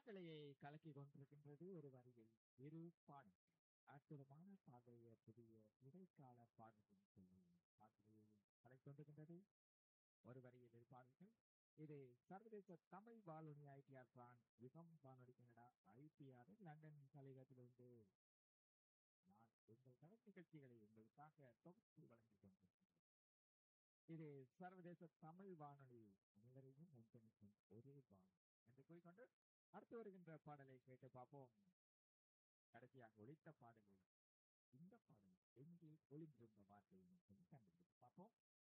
காற்றலையை கலக்கி கொண்டிருக்கின்றது ஒரு வரியில் இரு பாடல் அற்புதமான பாதைய புதிய இடைக்கால பாடல்கள் சொல்லி காற்றலையை கலக்கி கொண்டிருக்கின்றது ஒரு வரியில் இரு பாடல்கள் இது சர்வதேச தமிழ் வானொலி ஐடிஆர் பிரான் யுகம் வானொலி கனடா ஐபிஆர் லண்டன் தலைவத்திலிருந்து நான் உங்கள் கலை நிகழ்ச்சிகளை உங்களுக்காக தொகுத்து வழங்கிக் கொண்டிருக்கிறேன் இது சர்வதேச தமிழ் வானொலி அனைவரையும் ஒன்றிணைக்கும் ஒரே வானொலி என்று கூறிக்கொண்டு அடுத்து வருகின்ற பாடலை கேட்டு பார்ப்போம் கடைசியாக ஒழித்த பாடலில் இந்த பாடல் எங்கே ஒளிந்திருந்த வார்த்தையை மட்டும் கண்டுபிடித்து பார்ப்போம்